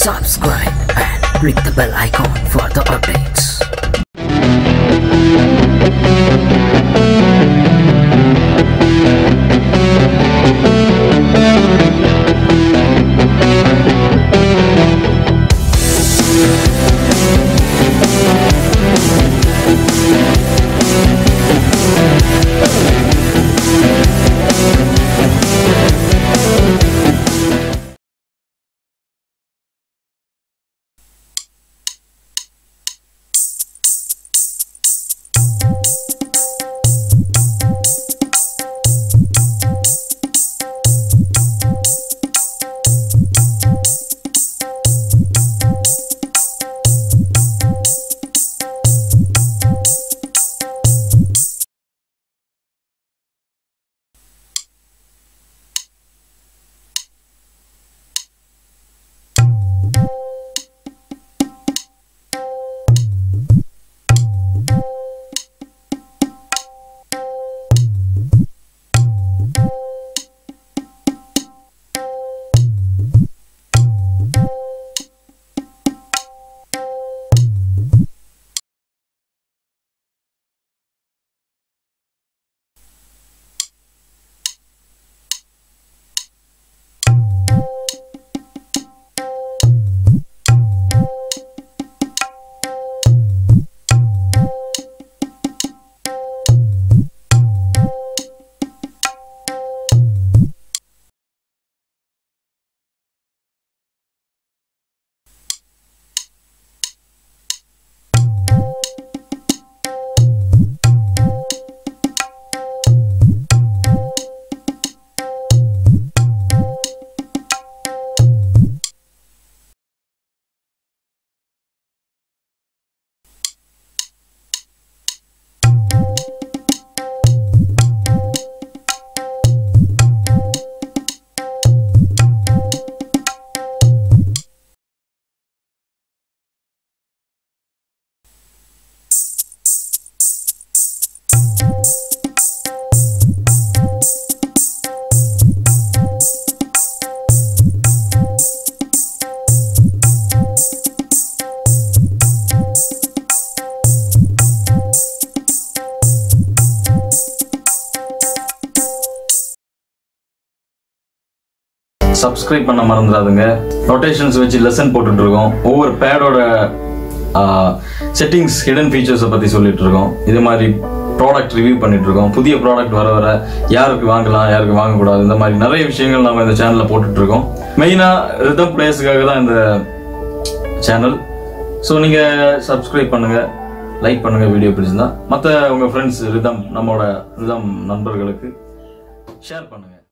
subscribe and click the bell icon for the updates. Subscribe பண்ண மறந்துடாதுங்க rotations வச்சு lesson போட்டுட்டு இருக்கோம் ஒவ்வொரு பேடோட செட்டிங்ஸ் ஹிடன் ஃபீச்சர்ஸை பற்றி சொல்லிட்டு இருக்கோம் இது மாதிரி ப்ராடக்ட் ரிவ்யூ பண்ணிட்டு இருக்கோம் புதிய ப்ராடக்ட் வர வர யாருக்கு வாங்கலாம் யாருக்கு வாங்கக்கூடாது இந்த மாதிரி நிறைய விஷயங்கள் நம்ம இந்த சேனலில் போட்டுட்டு இருக்கோம் மெயினாக ரிதம் பிளேஸுக்காக தான் இந்த சேனல் ஸோ நீங்கள் சப்ஸ்கிரைப் பண்ணுங்க லைக் பண்ணுங்க வீடியோ பிடிச்சிருந்தா மற்ற உங்கள் ஃப்ரெண்ட்ஸ் ரிதம் நம்மளோட ரிதம் நண்பர்களுக்கு ஷேர் பண்ணுங்க